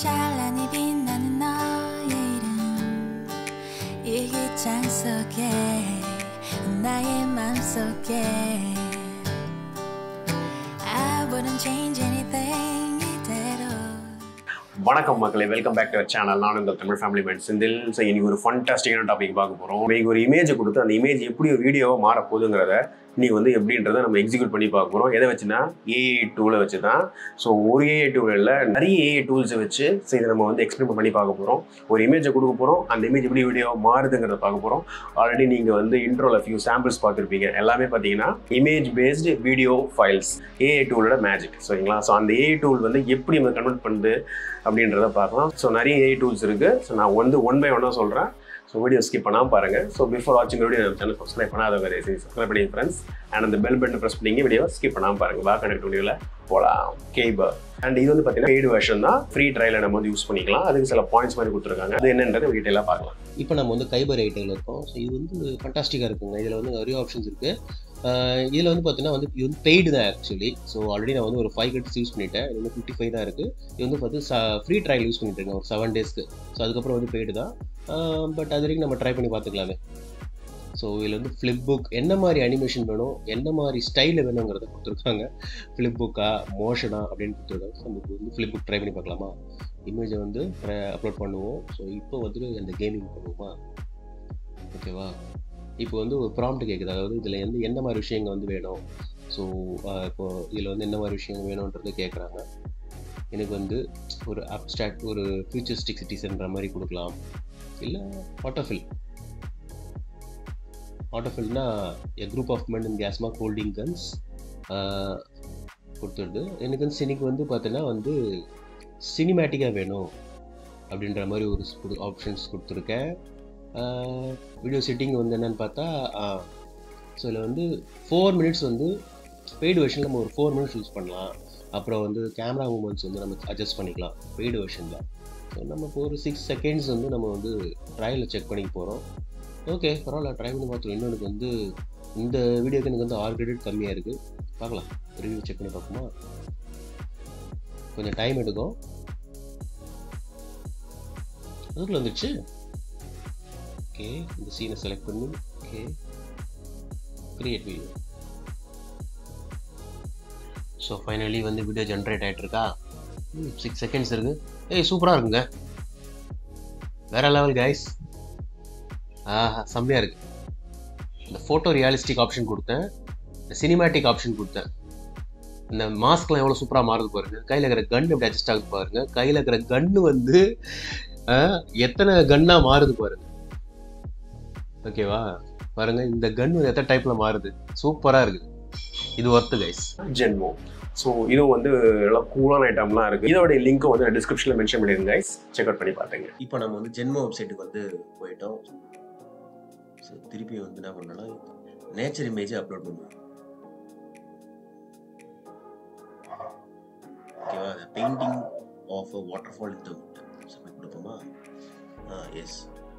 찬란히 빛나는 너의 이름 일기장 속에 나의 맘속에 I wouldn't change anything 이대로 வணக்கம் மக்களே welcome back to channel நான் உங்கள் Tamil family man Senthil so இன்னைக்கு ஒரு ஃபண்டாஸ்டிக்கான டாபிக் பார்க்க போகிறோம் இன்னைக்கு ஒரு இமேஜை கொடுத்து அந்த இமேஜ் எப்படி ஒரு வீடியோவாக மாற போகுதுங்கிறத இன்னைக்கு வந்து எப்படின்றத நம்ம எக்ஸிக்யூட் பண்ணி பார்க்க போகிறோம் எதை வச்சுன்னா ஏஐ டூலை வச்சு தான் ஸோ ஒரு ஏஐ டூலில் நிறைய ஏஐ டூல்ஸை வச்சு ஸோ இதை நம்ம வந்து எக்ஸ்பெரிமெண்ட் பண்ணி பார்க்க போகிறோம் ஒரு இமேஜை கொடுக்க போகிறோம் அந்த இமேஜ் எப்படி வீடியோவாக மாறுதுங்கிறத பார்க்க போகிறோம் ஆல்ரெடி நீங்கள் வந்து இன்ட்ரோவில் ஃபியூ சாம்பிள்ஸ் பார்த்துருப்பீங்க எல்லாமே பார்த்தீங்கன்னா image based video files AI டூலோட மேஜிக் சரிங்களா ஸோ அந்த ஏஐ டூல் வந்து எப்படி நம்ம கன்வெர்ட் பண்ணுது அப்படின்றத பார்க்கலாம் ஸோ நிறைய ஏஐ டூல்ஸ் இருக்குது ஸோ நான் வந்து ஒன் பை ஒன்னாக சொல்கிறேன் ஸோ வீடியோ ஸ்கிப் பண்ணாமல் பாருங்கள் ஸோ பிஃபோர் வாட்சிங் வீடியோ நம்ம சேனல் சப்ஸ்கிரைப் பண்ணாதவங்க தயவுசெய்து சப்ஸ்கிரைப் பண்ணி ஃப்ரெண்ட்ஸ் அண்ட் அந்த பெல் பட்டன் ப்ரெஸ் பண்ணிங்க வீடியோ ஸ்கிப் பண்ணாமல் பாருங்கள் வா கனெக்ட் வீடியோவில் போகலாம் கேபர் அண்ட் இது வந்து பார்த்தீங்கன்னா பெய்டு வெர்ஷன் தான் ஃப்ரீ ட்ரையலை நம்ம வந்து யூஸ் பண்ணிக்கலாம் அதுக்கு சில பாயிண்ட்ஸ் மாதிரி கொடுத்துருக்காங்க அது என்னன்றது டீட்டெயிலாக பார்க்கலாம் இப்போ நம்ம வந்து கைபர் ஐட்டில் இருக்கோம் ஸோ இது வந்து ஃபண்டாஸ்டிக்காக இருக்குங்க இதில் வந்து நிறைய ஆப்ஷன்ஸ் இருக்குது இதில் வந்து பார்த்தீங்கன்னா வந்து இது வந்து பெய்டு தான் ஆக்சுவலி ஸோ ஆல்ரெடி நான் வந்து ஒரு ஃபைவ் கட்ஸ் யூஸ் பண்ணிட்டேன் இது வந்து ஃபிஃப்டி ஃபைவ் தான் இருக்குது இது வந்து பார்த்து ஃப்ரீ ட்ரையல் யூஸ் பண்ணிட்டு இருக்கேன் ஒரு செவன் டேஸ்க்கு ஸோ அதுக்கப்புறம் வந்து பெய்டு தான் பட் அது வரைக்கும் நம்ம ட்ரை பண்ணி பார்த்துக்கலாமே ஸோ இதில் வந்து ஃப்ளிப் புக் என்ன மாதிரி அனிமேஷன் வேணும் என்ன மாதிரி ஸ்டைலில் வேணுங்கிறத கொடுத்துருக்காங்க ஃப்ளிப் புக்கா மோஷனா அப்படின்னு கொடுத்துருக்காங்க ஸோ நமக்கு வந்து ஃப்ளிப் புக் ட்ரை பண்ணி பார்க்கலாமா இமேஜை வந்து அப்லோட் பண்ணுவோம் ஸோ இப்போ வந்து அந்த கேமிங் பண்ணுவோமா ஓகேவா இப்போ வந்து ஒரு ப்ராம்ப்ட் கேட்குது அதாவது இதில் வந்து என்ன மாதிரி விஷயங்கள் வந்து வேணும் ஸோ இப்போ இதில் வந்து என்ன மாதிரி விஷயங்கள் வேணுன்றது கேட்குறாங்க எனக்கு வந்து ஒரு அப்ஸ்டாக்ட் ஒரு ஃபியூச்சரிஸ்டிக் சிட்டிசன்ற மாதிரி கொடுக்கலாம் இல்லை ஆட்டோஃபில் ஆட்டோஃபில்னா a group of men in கேஸ்மா ஹோல்டிங் கன்ஸ் கொடுத்துருது எனக்கு வந்து சினிக்கு வந்து பார்த்தீங்கன்னா வந்து சினிமேட்டிக்காக வேணும் அப்படின்ற மாதிரி ஒரு ஆப்ஷன்ஸ் கொடுத்துருக்கேன் வீடியோ செட்டிங் வந்து என்னென்னு பார்த்தா ஸோ இதில் வந்து ஃபோர் மினிட்ஸ் வந்து பெய்டு வெர்ஷனில் நம்ம ஒரு ஃபோர் மினிட்ஸ் யூஸ் பண்ணலாம் அப்புறம் வந்து கேமரா மூமெண்ட்ஸ் வந்து நம்ம அட்ஜஸ்ட் பண்ணிக்கலாம் பெய்டு வெர்ஷனில் ஸோ நம்ம இப்போ ஒரு சிக்ஸ் செகண்ட்ஸ் வந்து நம்ம வந்து ட்ரையலில் செக் பண்ணி போகிறோம் ஓகே பரவாயில்ல ட்ரை பண்ணி பார்த்துருவோம் இன்னும் எனக்கு வந்து இந்த வீடியோக்கு எனக்கு வந்து ஆறு கிரெடிட் கம்மியாக இருக்குது பார்க்கலாம் ரிவ்யூ செக் பண்ணி பார்ப்போமா கொஞ்சம் டைம் எடுக்கும் அதுக்குள்ள வந்துடுச்சு ஓகே இந்த சீனை செலக்ட் பண்ணி okay create video so finally வந்து வீடியோ ஜென்ரேட் ஆகிட்டு இருக்கா சிக்ஸ் செகண்ட்ஸ் இருக்கு ஏய் சூப்பராக இருக்குங்க வேற லெவல் கைஸ் ஆஹா செம்மையாக இருக்கு இந்த ஃபோட்டோ ரியாலிஸ்டிக் ஆப்ஷன் கொடுத்தேன் இந்த சினிமேட்டிக் ஆப்ஷன் கொடுத்தேன் இந்த மாஸ்க்லாம் எவ்வளோ சூப்பராக மாறுது பாருங்க கையில் இருக்கிற கன் எப்படி அட்ஜஸ்ட் ஆகுது பாருங்க கையில் இருக்கிற கன்னு வந்து எத்தனை கன்னா மாறுது பாருங்க ஓகேவா பாருங்க இந்த கன் வந்து எத்தனை டைப்ல மாறுது சூப்பரா இருக்குது இது ஒர்த்து கைஸ் ஜென்மோ ஸோ இதுவும் வந்து எல்லாம் கூலான ஐட்டம்லாம் இருக்குது இதோட லிங்க்கும் வந்து டிஸ்கிரிப்ஷனில் மென்ஷன் பண்ணியிருங்க கைஸ் செக் அவுட் பண்ணி பார்த்துங்க இப்போ நம்ம வந்து ஜென்மோ வெப்சைட்டுக்கு வந்து போயிட்டோம் ஸோ திருப்பி வந்து என்ன பண்ணோம்னா நேச்சர் இமேஜை அப்லோட் பண்ணுவோம் ஓகேவா painting of a waterfall in submit கொடுப்போமா ஆ எஸ்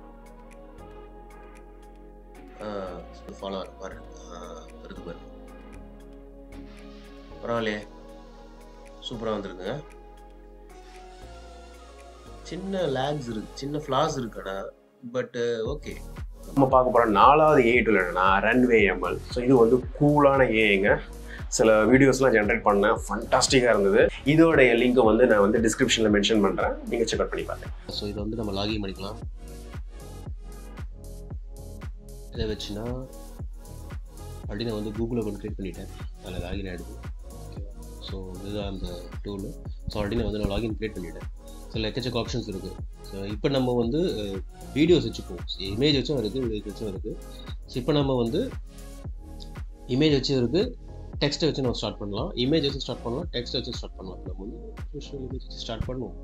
ஃபாலோ பாரு வருது பாரு பரவாயில்லையே சூப்பராக வந்துருக்குங்க சின்ன லேக்ஸ் இருக்கு சின்ன ஃப்ளாஸ் இருக்குடா பட் ஓகே நம்ம பார்க்க போகிற நாலாவது ஏஐ டூல் என்னன்னா ரன்வே எம்எல் ஸோ இது வந்து கூலான ஏஐங்க சில வீடியோஸ்லாம் ஜென்ரேட் பண்ணேன் ஃபண்டாஸ்டிக்காக இருந்தது இதோட லிங்க்கை வந்து நான் வந்து டிஸ்கிரிப்ஷனில் மென்ஷன் பண்ணுறேன் நீங்கள் செக் அவுட் பண்ணி பாருங்க ஸோ இதை வந்து நம்ம லாகின் பண்ணிக்கலாம் இதை வச்சுன்னா அப்படி நான் வந்து கூகுளில் கொண்டு க்ரியேட் பண்ணிட்டேன் அதில் லாகின் ஆகிடுது ஸோ இதுதான் அந்த டூலு ஸோ ஆல்ரெடி நான் வந்து நான் லாகின் க்ரியேட் பண்ணிட்டேன் சில எக்கச்சக்க ஆப்ஷன்ஸ் இருக்குது ஸோ இப்போ நம்ம வந்து வீடியோஸ் வச்சுப்போம் இமேஜ் வச்சும் இருக்குது வீடியோஸ் வச்சும் இருக்குது ஸோ இப்போ நம்ம வந்து இமேஜ் வச்சும் இருக்குது டெக்ஸ்ட்டை வச்சு நம்ம ஸ்டார்ட் பண்ணலாம் இமேஜ் வச்சு ஸ்டார்ட் பண்ணலாம் டெக்ஸ்ட் வச்சு ஸ்டார்ட் பண்ணலாம் நம்ம வந்து இமேஜ் வச்சு ஸ்டார்ட் பண்ணுவோம்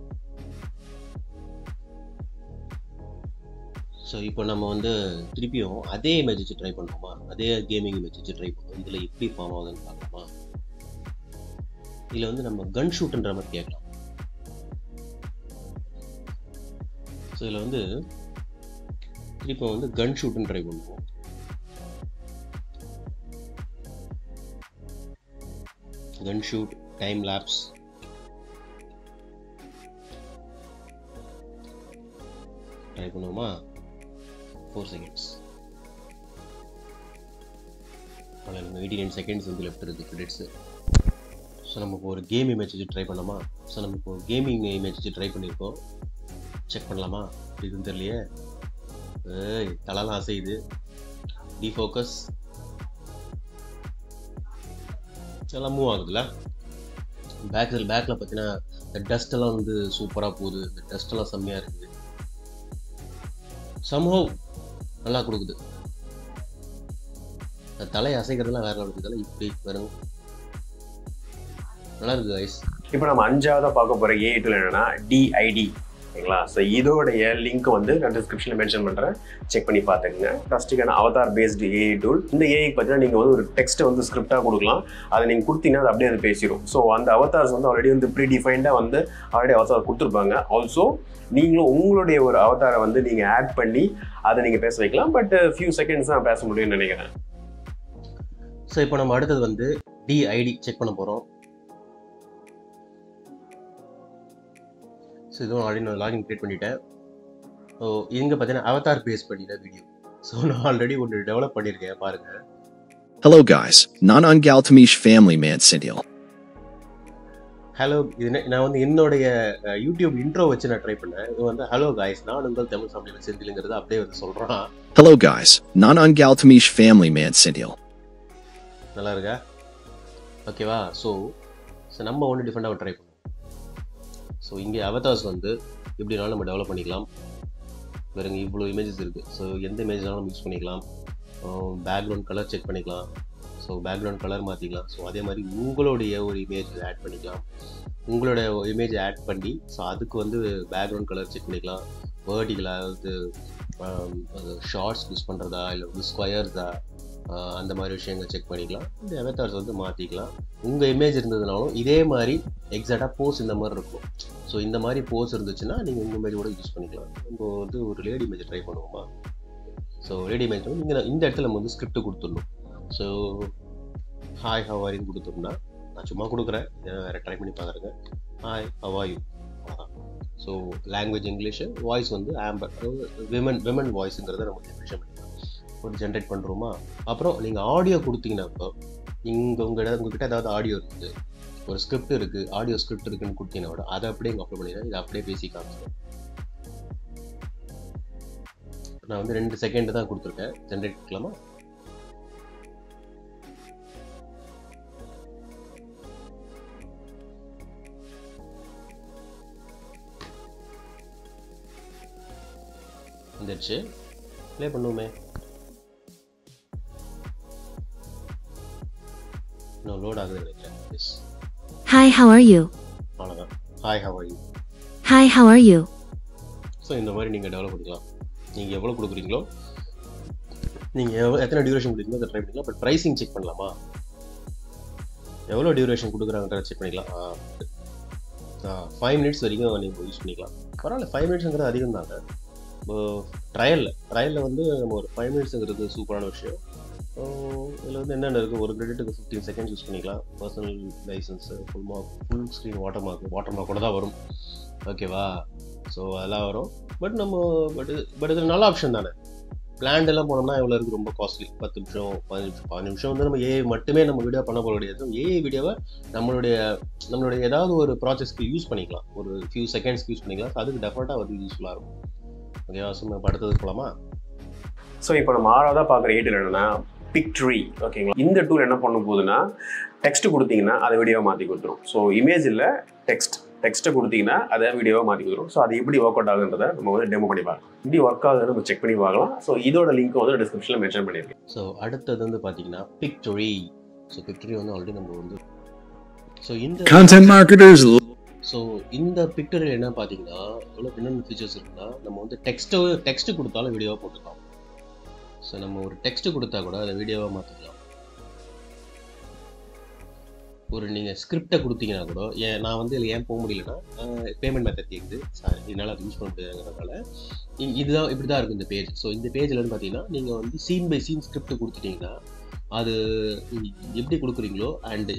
ஸோ இப்போ நம்ம வந்து திருப்பியும் அதே இமேஜ் வச்சு ட்ரை பண்ணுவோமா அதே கேமிங் இமேஜ் வச்சு ட்ரை பண்ணுவோம் இதில் எப்படி ஃபார்ம் ஆகுதுன்னு பார்க்கலாமா இதில் வந்து நம்ம கன் ஷூட்ன்ற மாதிரி கேட்கலாம் ஸோ இதில் வந்து திருப்பி வந்து கன் ஷூட்னு ட்ரை பண்ணுவோம் gun shoot time lapse try பண்ணுவோமா ஃபோர் செகண்ட்ஸ் அதில் நம்ம எயிட்டி நைன் செகண்ட்ஸ் வந்து லெஃப்ட் இருக்குது கிரெடிட்ஸு ஸோ நம்ம இப்போ ஒரு கேம் இமேஜ் வச்சு ட்ரை பண்ணலாமா ஸோ நம்ம இப்போ கேமிங் இமேஜ் வச்சு ட்ரை பண்ணியிருக்கோம் செக் பண்ணலாமா இதுன்னு தெரியலையே ஏய் தலைலாம் அசையுது டிஃபோக்கஸ் எல்லாம் மூவ் ஆகுதுல்ல பேக்கில் பேக்கில் பார்த்தீங்கன்னா இந்த டஸ்ட் எல்லாம் வந்து சூப்பராக போகுது இந்த டஸ்ட் எல்லாம் செம்மையாக இருக்குது சம்பவம் நல்லா கொடுக்குது இந்த தலை அசைக்கிறதுலாம் வேற லெவலுக்கு இதெல்லாம் இப்படி வருங்க நல்லா இருக்கு ஐஸ் இப்போ நம்ம அஞ்சாவதாக பார்க்க போகிற ஏஐ டூல் என்னன்னா டிஐடி ஓகேங்களா ஸோ இதோடைய லிங்க் வந்து நான் டிஸ்கிரிப்ஷனில் மென்ஷன் பண்ணுறேன் செக் பண்ணி பார்த்துக்குங்க ஃபஸ்ட்டுக்கான அவதார் பேஸ்டு ஏஐ டூல் இந்த ஏஐ பார்த்தீங்கன்னா நீங்கள் வந்து ஒரு டெக்ஸ்ட்டை வந்து ஸ்கிரிப்டாக கொடுக்கலாம் அதை நீங்கள் கொடுத்தீங்கன்னா அது அப்படியே அது பேசிடும் ஸோ அந்த அவதார்ஸ் வந்து ஆல்ரெடி வந்து ப்ரீ டிஃபைன்டாக வந்து ஆல்ரெடி அவதார் கொடுத்துருப்பாங்க ஆல்சோ நீங்களும் உங்களுடைய ஒரு அவதாரை வந்து நீங்கள் ஆட் பண்ணி அதை நீங்கள் பேச வைக்கலாம் பட் ஃபியூ செகண்ட்ஸ் தான் பேச முடியும்னு நினைக்கிறேன் ஸோ இப்போ நம்ம அடுத்தது வந்து டிஐடி செக் பண்ண போகிறோம் ஸோ இதுவும் ஆல்ரெடி நான் லாகின் கிரியேட் பண்ணிட்டேன் ஸோ இங்கே பார்த்தீங்கன்னா அவதார் பேஸ் பண்ணிட்ட வீடியோ ஸோ நான் ஆல்ரெடி ஒன்று டெவலப் பண்ணியிருக்கேன் பாருங்கள் Hello guys, Nanan Galtamish family man Sindil. Hello இது என்ன- நான் வந்து என்னுடைய அஹ், யூடியூப் இன்ட்ரோ வச்சு நான் ட்ரை பண்ணேன் இது வந்து ஹலோ காய்ஸ் நான் உங்கள் தமிழ் சமையல் செந்திலுங்கிறது அப்படியே வந்து சொல்கிறான் Hello guys, Nanan Galtamish family man Sindil. நல்லா இருக்கா ஓகேவா ஸோ ஸோ நம்ம ஒன்று டிஃப்ரெண்டாக ட்ரை பண்ணுவோம் ஸோ இங்கே அவதார்ஸ் வந்து எப்படினாலும் நம்ம டெவலப் பண்ணிக்கலாம் வேறுங்க இவ்வளோ இமேஜஸ் இருக்குது ஸோ எந்த இமேஜ்னாலும் நம்ம யூஸ் பண்ணிக்கலாம் பேக்ரவுண்ட் கலர் செக் பண்ணிக்கலாம் ஸோ பேக்ரவுண்ட் கலர் மாற்றிக்கலாம் ஸோ அதே மாதிரி உங்களுடைய ஒரு இமேஜ் ஆட் பண்ணிக்கலாம் உங்களோட இமேஜ் ஆட் பண்ணி ஸோ அதுக்கு வந்து பேக்ரவுண்ட் கலர் செக் பண்ணிக்கலாம் வேர்டிகளாக அதாவது ஷார்ட்ஸ் யூஸ் பண்ணுறதா இல்லை வந்து ஸ்கொயர்ஸா ஆஹ் அந்த மாதிரி விஷயங்கள் செக் பண்ணிக்கலாம் இந்த அவதார்ஸ் வந்து மாற்றிக்கலாம் உங்கள் இமேஜ் இருந்ததுனாலும் இதே மாதிரி எக்ஸாக்டாக போஸ் இந்த மாதிரி இருக்கும் ஸோ இந்த மாதிரி போஸ் இருந்துச்சுன்னா நீங்கள் உங்கள் இமேஜ் கூட யூஸ் பண்ணிக்கலாம் நம்ம வந்து ஒரு லேடி இமேஜ் ட்ரை பண்ணுவோமா ஸோ லேடி இமேஜ் வந்து நீங்கள் இந்த இடத்துல நம்ம வந்து ஸ்கிரிப்ட் கொடுத்துடணும் ஸோ ஹாய் ஹவாரின்னு கொடுத்தோம்னா நான் சும்மா கொடுக்குறேன் இதை வேறு ட்ரை பண்ணி பார்க்குறேங்க hi how are you so language English voice வந்து ஆம்பர் அதாவது விமன் விமன் வாய்ஸுங்கிறத நம்ம மென்ஷன் பண்ணிக்கலாம் ஒரு ஜென்ரேட் பண்ணுறோமா அப்புறம் நீங்கள் ஆடியோ கொடுத்தீங்கன்னா இப்போ நீங்கள் உங்கள் உங்ககிட்ட ஏதாவது ஆடியோ இருக்குது ஒரு ஸ்கிரிப்ட் இருக்குது ஆடியோ ஸ்கிரிப்ட் இருக்குன்னு கொடுத்தீங்கன்னா கூட அதை அப்படியே இங்கே அப்லோட் பண்ணிடுறேன் இதை அப்படியே பேசி காமிச்சிடும் நான் வந்து ரெண்டு செகண்ட் தான் கொடுத்துருக்கேன் ஜென்ரேட் பண்ணலாமா வந்துடுச்சு ப்ளே பண்ணுவோமே இன்னும் லோட் ஆகுது நினைக்கிறேன் yes Hi, how are you? அவ்வளோதான் hi how you Hi, how are you? So இந்த மாதிரி நீங்கள் டெவலப் பண்ணிக்கலாம் நீங்கள் எவ்வளோ கொடுக்குறீங்களோ நீங்கள் எவ்வளோ எத்தனை டியூரேஷன் கொடுக்குறீங்களோ அதை ட்ரை பண்ணிக்கலாம் பட் ப்ரைஸிங் செக் பண்ணலாமா எவ்வளோ டியூரேஷன் கொடுக்குறாங்கன்றத செக் பண்ணிக்கலாம் ஆ ஃபைவ் மினிட்ஸ் வரைக்கும் நீங்கள் யூஸ் பண்ணிக்கலாம் பரவாயில்ல ஃபைவ் மினிட்ஸுங்கிறது அதிகம் தாங்க ட்ரையலில் ட்ரையலில் வந்து நம்ம ஒரு ஃபைவ் மினிட்ஸுங்கிறது சூப்பரான விஷயம் இதில் வந்து என்னென்ன இருக்குது ஒரு கிரெடிட்டுக்கு ஃபிஃப்டீன் செகண்ட்ஸ் யூஸ் பண்ணிக்கலாம் personal licence full mark full screen water mark water mark கூட தான் வரும் ஓகேவா ஸோ அதெல்லாம் வரும் பட் நம்ம பட் பட் இது நல்ல ஆப்ஷன் தானே பிளான் எல்லாம் போனோம்னா எவ்வளோ இருக்குது ரொம்ப காஸ்ட்லி பத்து நிமிஷம் பதினஞ்சு நிமிஷம் பதினஞ்சு நிமிஷம் வந்து நம்ம ஏஐ மட்டுமே நம்ம வீடியோ பண்ண போக கிடையாது ஏஐ வீடியோவை நம்மளுடைய நம்மளுடைய ஏதாவது ஒரு ப்ராஜெக்ட்ஸ்க்கு யூஸ் பண்ணிக்கலாம் ஒரு ஃபியூ செகண்ட்ஸ்க்கு யூஸ் பண்ணிக்கலாம் So அதுக்கு டெஃபினட்டாக வந்து யூஸ்ஃபுல்லாக இருக்கும் ஓகேவா ஸோ நம்ம அடுத்தது போகலாமா ஸோ இப்போ நம்ம ஆறாவதாக பார்க்குற ஏடில் என்னன்னா பிக்ட்ரி ஓகேங்களா இந்த டூல் என்ன பண்ண போகுதுன்னா டெக்ஸ்ட் கொடுத்தீங்கன்னா அதை வீடியோவை மாற்றி கொடுத்துரும் ஸோ இமேஜ் இல்லை டெக்ஸ்ட் டெக்ஸ்ட்டை கொடுத்தீங்கன்னா அதை வீடியோவை மாற்றி கொடுத்துரும் ஸோ அது எப்படி ஒர்க் அவுட் ஆகுன்றதை நம்ம வந்து டெமோ பண்ணி பார்க்கலாம் இப்படி ஒர்க் ஆகுதுன்னு நம்ம செக் பண்ணி பார்க்கலாம் ஸோ இதோட லிங்க் வந்து டிஸ்கிரிப்ஷனில் மென்ஷன் பண்ணியிருக்கேன் ஸோ அடுத்தது வந்து பார்த்தீங்கன்னா பிக்டரி ஸோ பிக்டரி வந்து ஆல்ரெடி நம்ம வந்து ஸோ இந்த Content marketers ஸோ இந்த பிக்டரில் என்ன பார்த்தீங்கன்னா எவ்வளோ என்னென்ன ஃபீச்சர்ஸ் இருக்குன்னா நம்ம வந்து டெக்ஸ்ட்டோ டெக்ஸ்ட் கொடுத்தாலும் வீடியோவாக போட்டுக்கலாம் ஸோ நம்ம ஒரு டெக்ஸ்ட் கொடுத்தா கூட அதை வீடியோவாக மாற்றிக்கலாம் ஒரு நீங்கள் ஸ்கிரிப்டை கொடுத்தீங்கன்னா கூட ஏன் நான் வந்து இதில் ஏன் போக முடியலன்னா பேமெண்ட் மெத்தட் கேட்குது சாரி என்னால் அது யூஸ் பண்ண முடியாதுங்கிறதுனால இ- இதுதான் இப்படி தான் இருக்கும் இந்த பேஜ் ஸோ இந்த பேஜில் வந்து பார்த்தீங்கன்னா நீங்கள் வந்து சீன் பை சீன் ஸ்கிரிப்ட் கொடுத்துட்டீங்கன்னா அது நீங்க எப்படி கொடுக்குறீங்களோ அண்டு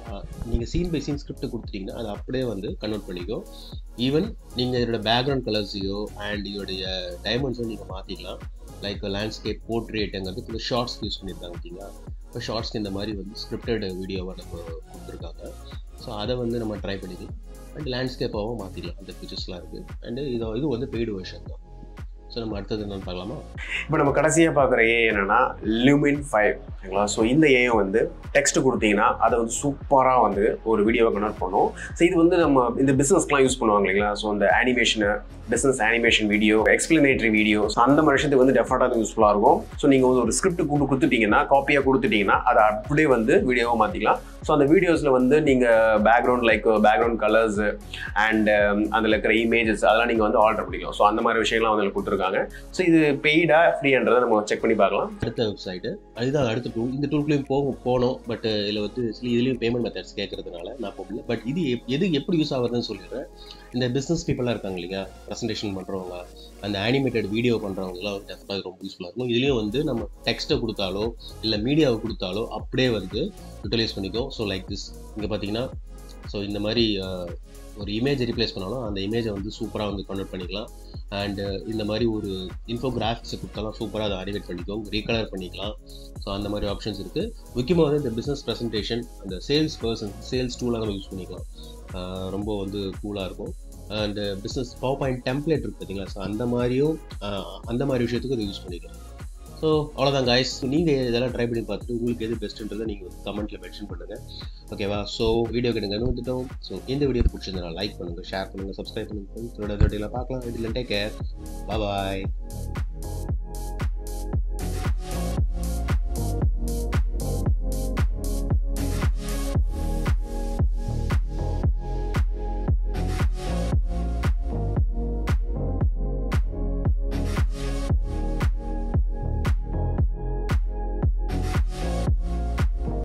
நீங்கள் சீன் பை சீன் ஸ்கிரிப்ட் கொடுத்துட்டீங்கன்னா அது அப்படியே வந்து கன்வெர்ட் பண்ணிக்கும் ஈவன் நீங்கள் இதோட பேக்ரவுண்ட் கலர்ஸையோ அண்ட் இதோடைய டைமண்ட்ஸோ நீங்கள் மாற்றிக்கலாம் லைக் லேண்ட்ஸ்கேப் போர்ட்ரேட்டுங்கிறது இப்போ ஷார்ட்ஸ்க்கு யூஸ் பண்ணியிருக்காங்க பார்த்தீங்களா இப்போ ஷார்ட்ஸ்க்கு இந்த மாதிரி வந்து ஸ்கிரிப்டட் வீடியோவை நம்ம கொடுத்துருக்காங்க ஸோ அதை வந்து நம்ம ட்ரை பண்ணிக்கலாம் அண்ட் லேண்ட்ஸ்கேப்பாகவும் மாற்றிக்கலாம் அந்த ஃபீச்சர்ஸ்லாம் இருக்குது அண்டு இது இது வந்து பெய்டு வெர்ஷன் தான் ஸோ நம்ம அடுத்தது என்னென்னு பார்க்கலாமா இப்போ நம்ம கடைசியாக பார்க்குற ஏ என்னன்னா லியூமின் ஃபைவ் ஓகேங்களா ஸோ இந்த ஏஐ வந்து டெக்ஸ்ட் கொடுத்தீங்கன்னா அதை வந்து சூப்பராக வந்து ஒரு வீடியோவை கன்வெர்ட் பண்ணும் ஸோ இது வந்து நம்ம இந்த பிஸ்னஸ்க்குலாம் யூஸ் பண்ணுவாங்க இல்லைங்களா ஸோ இந்த animation business animation video explanatory video so அந்த மாதிரி விஷயத்துக்கு வந்து டெஃபினட்டாக யூஸ்ஃபுல்லாக இருக்கும் ஸோ நீங்கள் வந்து ஒரு ஸ்கிரிப்ட் கொண்டு கொடுத்துட்டீங்கன்னா காப்பியாக கொடுத்துட்டீங்கன்னா அதை அப்படியே வந்து வீடியோவை மாற்றிக்கலாம் ஸோ அந்த வீடியோஸில் வந்து நீங்கள் background like background colours and அதில் இருக்கிற இமேஜஸ் அதெல்லாம் நீங்கள் வந்து ஆல்டர் பண்ணிக்கலாம் ஸோ அந்த மாதிரி விஷயம்லாம் வந்து கொடுத்துருக்காங்க ஸோ இது பெய்டா ஃப்ரீன்றதை நம்ம செக் பண்ணி பார்க்கலாம் அடுத்த வெப்சைட்டு அதுதான் அடுத்த டூல் இந்த டூல்குள்ளேயும் போக போனோம் பட் இதில் வந்து சில இதுலேயும் பேமெண்ட் மெத்தட்ஸ் கேட்கறதுனால நான் போகல பட் இது எப்- எது எப்படி யூஸ் ஆகுதுன்னு சொல்லிடுறேன் இந்த பிஸ்னஸ் பீப்புளாக இருக்காங்க இல்லையா ப்ரெசன்டேஷன் பண்ணுறவங்க அந்த அனிமேட்டட் வீடியோ பண்ணுறவங்கலாம் வந்து டெஃபினட்டாக ரொம்ப யூஸ்ஃபுல்லாக இருக்கும் இதுலேயும் வந்து நம்ம டெக்ஸ்ட்டை கொடுத்தாலோ இல்லை மீடியாவை கொடுத்தாலோ அப்படியே வந்து யூட்டிலைஸ் பண்ணிக்கும் ஸோ லைக் திஸ் இங்கே பார்த்தீங்கன்னா ஸோ இந்த மாதிரி அஹ், ஒரு இமேஜை ரீப்ளேஸ் பண்ணாலும் அந்த இமேஜை வந்து சூப்பராக வந்து கன்வெர்ட் பண்ணிக்கலாம் அண்டு இந்த மாதிரி ஒரு இன்ஃபோகிராஃபிக்ஸை கொடுத்தாலும் சூப்பராக அதை அனிமேட் பண்ணிக்கும் ரீகலர் பண்ணிக்கலாம் ஸோ அந்த மாதிரி ஆப்ஷன்ஸ் இருக்குது முக்கியமாக வந்து இந்த பிஸ்னஸ் ப்ரெசன்டேஷன் அந்த சேல்ஸ் பர்சன் சேல்ஸ் டூலாக நம்ம யூஸ் பண்ணிக்கலாம் ஆஹ் ரொம்ப வந்து கூலாக இருக்கும் and business PowerPoint template இருக்குது பார்த்தீங்களா ஸோ அந்த மாதிரியும் ஆஹ் அந்த மாதிரி விஷயத்துக்கு இதை யூஸ் பண்ணிக்கலாம் ஸோ அவ்வளோதான் காய்ஸ் நீங்கள் இதெல்லாம் ட்ரை பண்ணி பார்த்துட்டு உங்களுக்கு எது பெஸ்ட்டுன்றதை நீங்கள் வந்து கமெண்ட்டில் மென்ஷன் பண்ணுங்கள் ஓகேவா ஸோ வீடியோ கிட்ட வந்துட்டோம் ஸோ இந்த வீடியோ பிடிச்சிருந்தா லைக் பண்ணுங்கள் ஷேர் பண்ணுங்கள் சப்ஸ்கிரைப் பண்ணுங்கள் இதோட வீடியோவில் பார்க்கலாம் இதில் டேக் கேர் பாய்